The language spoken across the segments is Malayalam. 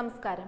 നമസ്കാരം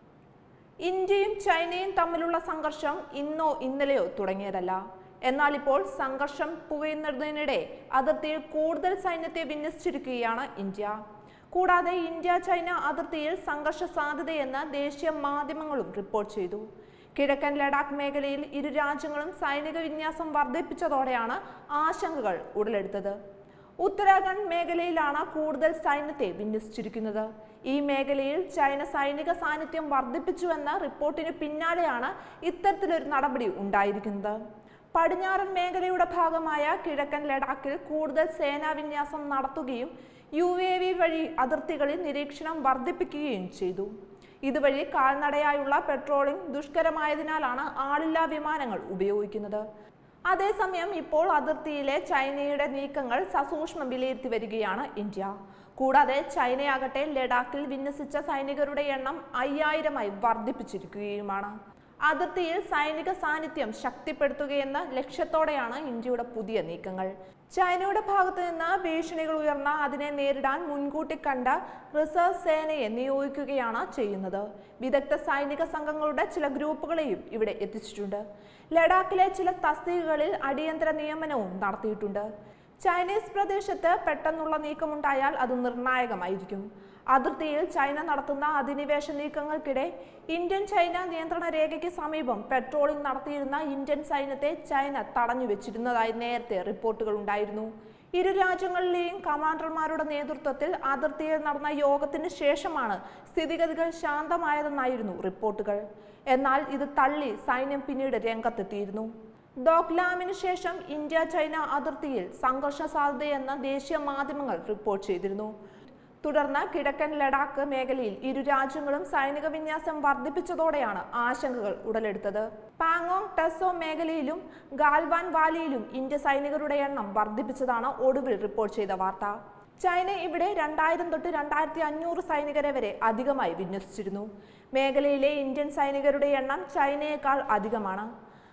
ഇന്ത്യയും ചൈനയും തമ്മിലുള്ള സംഘർഷം ഇന്നോ ഇന്നലെയോ തുടങ്ങിയതല്ല എന്നാൽ ഇപ്പോൾ സംഘർഷം പുകയുന്നതിനിടെ അതിർത്തിയിൽ കൂടുതൽ സൈന്യത്തെ വിന്യസിച്ചിരിക്കുകയാണ് ഇന്ത്യ കൂടാതെ ഇന്ത്യ ചൈന അതിർത്തിയിൽ സംഘർഷ സാധ്യതയെന്ന് ദേശീയ മാധ്യമങ്ങളും റിപ്പോർട്ട് ചെയ്തു കിഴക്കൻ ലഡാക്ക് മേഖലയിൽ ഇരു രാജ്യങ്ങളും സൈനിക വിന്യാസം വർദ്ധിപ്പിച്ചതോടെയാണ് ആശങ്കകൾ ഉടലെടുത്തത് ഉത്തരാഖണ്ഡ് മേഖലയിലാണ് കൂടുതൽ സൈന്യത്തെ വിന്യസിച്ചിരിക്കുന്നത് ഈ മേഖലയിൽ ചൈന സൈനിക സാന്നിധ്യം വർദ്ധിപ്പിച്ചുവെന്ന റിപ്പോർട്ടിന് പിന്നാലെയാണ് ഇത്തരത്തിലൊരു നടപടി ഉണ്ടായിരിക്കുന്നത് പടിഞ്ഞാറൻ മേഖലയുടെ ഭാഗമായ കിഴക്കൻ ലഡാക്കിൽ കൂടുതൽ സേനാ വിന്യാസം നടത്തുകയും യു എ വി വഴി അതിർത്തികളിൽ നിരീക്ഷണം വർദ്ധിപ്പിക്കുകയും ചെയ്തു ഇതുവഴി കാൽനടയായുള്ള പെട്രോളിംഗ് ദുഷ്കരമായതിനാലാണ് ആളില്ലാ വിമാനങ്ങൾ ഉപയോഗിക്കുന്നത് അതേസമയം ഇപ്പോൾ അതിർത്തിയിലെ ചൈനയുടെ നീക്കങ്ങൾ സസൂക്ഷ്മം വിലയിരുത്തി വരികയാണ് ഇന്ത്യ കൂടാതെ ചൈനയാകട്ടെ ലഡാക്കിൽ വിന്യസിച്ച സൈനികരുടെ എണ്ണം അയ്യായിരമായി വർദ്ധിപ്പിച്ചിരിക്കുകയുമാണ് അതിർത്തിയിൽ സൈനിക സാന്നിധ്യം ശക്തിപ്പെടുത്തുകയെന്ന ലക്ഷ്യത്തോടെയാണ് ഇന്ത്യയുടെ പുതിയ നീക്കങ്ങൾ ചൈനയുടെ ഭാഗത്തു നിന്ന് ഭീഷണികൾ ഉയർന്ന അതിനെ നേരിടാൻ മുൻകൂട്ടി കണ്ട റിസർവ് സേനയെ നിയോഗിക്കുകയാണ് ചെയ്യുന്നത് വിദഗ്ധ സൈനിക സംഘങ്ങളുടെ ചില ഗ്രൂപ്പുകളെയും ഇവിടെ എത്തിച്ചിട്ടുണ്ട് ലഡാക്കിലെ ചില തസ്തികകളിൽ അടിയന്തര നിയമനവും നടത്തിയിട്ടുണ്ട് ചൈനീസ് പ്രദേശത്ത് പെട്ടെന്നുള്ള നീക്കമുണ്ടായാൽ അത് നിർണായകമായിരിക്കും അതിർത്തിയിൽ ചൈന നടത്തുന്ന അധിനിവേശ നീക്കങ്ങൾക്കിടെ ഇന്ത്യൻ ചൈന നിയന്ത്രണ രേഖയ്ക്ക് സമീപം പെട്രോളിംഗ് നടത്തിയിരുന്ന ഇന്ത്യൻ സൈന്യത്തെ ചൈന തടഞ്ഞു വെച്ചിരുന്നതായി നേരത്തെ റിപ്പോർട്ടുകൾ ഉണ്ടായിരുന്നു ഇരു രാജ്യങ്ങളിലെയും കമാൻഡർമാരുടെ നേതൃത്വത്തിൽ അതിർത്തിയിൽ നടന്ന യോഗത്തിന് ശേഷമാണ് സ്ഥിതിഗതികൾ ശാന്തമായതെന്നായിരുന്നു റിപ്പോർട്ടുകൾ എന്നാൽ ഇത് തള്ളി സൈന്യം പിന്നീട് രംഗത്തെത്തിയിരുന്നു ഡോക്ലാമിന് ശേഷം ഇന്ത്യ ചൈന അതിർത്തിയിൽ സംഘർഷ സാധ്യതയെന്ന് ദേശീയ മാധ്യമങ്ങൾ റിപ്പോർട്ട് ചെയ്തിരുന്നു തുടർന്ന് കിഴക്കൻ ലഡാക്ക് മേഖലയിൽ ഇരു രാജ്യങ്ങളും സൈനിക വിന്യാസം വർദ്ധിപ്പിച്ചതോടെയാണ് ആശങ്കകൾ ഉടലെടുത്തത് പാങ്ങോങ് ടെസോ മേഖലയിലും ഗാൽവാൻ വാലിയിലും ഇന്ത്യ സൈനികരുടെ എണ്ണം വർദ്ധിപ്പിച്ചതാണ് ഒടുവിൽ റിപ്പോർട്ട് ചെയ്ത വാർത്ത ചൈന ഇവിടെ രണ്ടായിരം തൊട്ട് രണ്ടായിരത്തി അഞ്ഞൂറ് സൈനികരെ വരെ അധികമായി വിന്യസിച്ചിരുന്നു മേഖലയിലെ ഇന്ത്യൻ സൈനികരുടെ എണ്ണം ചൈനയേക്കാൾ അധികമാണ്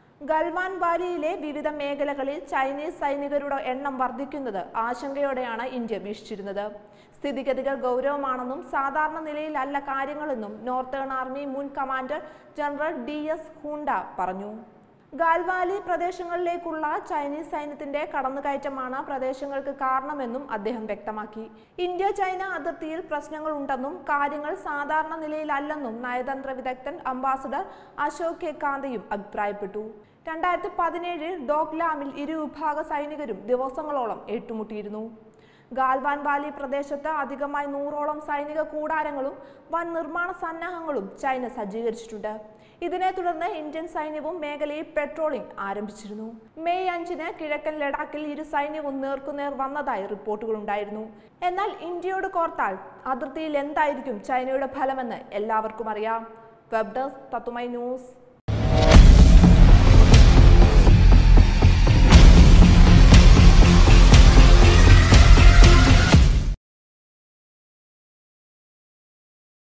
ഗൽവാൻ വാലിയിലെ വിവിധ മേഖലകളിൽ ചൈനീസ് സൈനികരുടെ എണ്ണം വർദ്ധിക്കുന്നത് ആശങ്കയോടെയാണ് ഇന്ത്യ വീക്ഷിച്ചിരുന്നത് സ്ഥിതിഗതികൾ ഗൗരവമാണെന്നും സാധാരണ നിലയിലല്ല കാര്യങ്ങളെന്നും നോർത്തേൺ ആർമി മുൻ commander general D S Hooda പറഞ്ഞു ഗാൽവാലി പ്രദേശങ്ങളിലേക്കുള്ള ചൈനീസ് സൈന്യത്തിന്റെ കടന്നുകയറ്റമാണ് പ്രദേശങ്ങൾക്ക് കാരണമെന്നും അദ്ദേഹം വ്യക്തമാക്കി ഇന്ത്യ ചൈന അതിർത്തിയിൽ പ്രശ്നങ്ങൾ ഉണ്ടെന്നും കാര്യങ്ങൾ സാധാരണ നിലയിലല്ലെന്നും നയതന്ത്ര വിദഗ്ധൻ അംബാസഡർ അശോക് കെ കാന്തയും അഭിപ്രായപ്പെട്ടു രണ്ടായിരത്തി പതിനേഴിൽ ഡോക്ലാമിൽ ഇരു വിഭാഗ സൈനികരും ദിവസങ്ങളോളം ഏറ്റുമുട്ടിയിരുന്നു ഗാൽവാൻ വാലി പ്രദേശത്ത് അധികമായി നൂറോളം സൈനിക കൂടാരങ്ങളും വൻ നിർമ്മാണ സന്നാഹങ്ങളും ചൈന സജ്ജീകരിച്ചിട്ടുണ്ട് ഇതിനെ തുടർന്ന് ഇന്ത്യൻ സൈന്യവും മേഖലയിൽ പെട്രോളിംഗ് ആരംഭിച്ചിരുന്നു മെയ് അഞ്ചിന് കിഴക്കൻ ലഡാക്കിൽ ഇരു സൈന്യവും നേർക്കുനേർ വന്നതായി റിപ്പോർട്ടുകളുണ്ടായിരുന്നു എന്നാൽ ഇന്ത്യയോട് കോർത്താൽ അതിർത്തിയിൽ എന്തായിരിക്കും ചൈനയുടെ ഫലമെന്ന് എല്ലാവർക്കും അറിയാം വെബ് ഡെസ്ക് തത്തുമൈ ന്യൂസ്